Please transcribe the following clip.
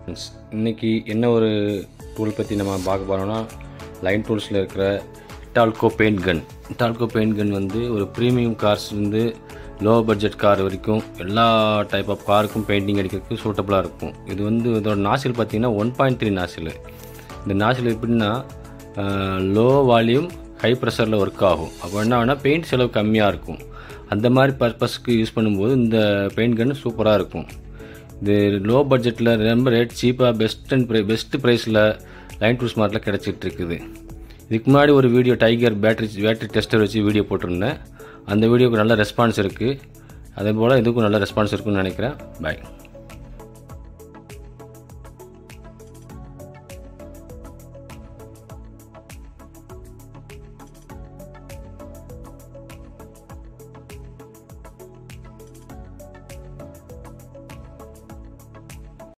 friends இன்றைக்கி என்ன ஒரு டூல் பற்றி நம்ம பார்க்க போகிறோம்னா லைன் டூல்ஸில் இருக்கிற இட்டால்கோ பெயிண்ட் கன் இட்டால்கோ பெயிண்ட் கன் வந்து ஒரு ப்ரீமியம் கார்ஸ் வந்து லோ பட்ஜெட் கார் வரைக்கும் எல்லா டைப் ஆஃப் காருக்கும் பெயிண்டிங் அடிக்கிறதுக்கு சூட்டபுளாக இருக்கும் இது வந்து இதோட நாசில் பார்த்தீங்கன்னா ஒன் பாயிண்ட் த்ரீ நாசில் இந்த நாசில் எப்படின்னா லோ வால்யூம் ஹை ப்ரெஷரில் ஒர்க் ஆகும் அப்போ என்ன ஆகுனா பெயிண்ட் செலவு கம்மியாக இருக்கும் அந்த மாதிரி பர்பஸ்க்கு யூஸ் பண்ணும்போது இந்த பெயிண்ட் கன் சூப்பராக இருக்கும் இது லோ பட்ஜெட்டில் ரொம்ப ரேட் சீப்பாக பெஸ்ட் அண்ட் ப்ரை பெஸ்ட்டு ப்ரைஸில் லைன் டூ ஸ்மார்ட்டில் கிடச்சிட்டு இருக்குது இதுக்கு முன்னாடி ஒரு video tiger battery battery tester வச்சு வீடியோ போட்டிருந்தேன் அந்த வீடியோக்கு நல்ல ரெஸ்பான்ஸ் இருக்குது அதே போல் இதுக்கும் நல்ல ரெஸ்பான்ஸ் இருக்குன்னு நினைக்கிறேன் பாய்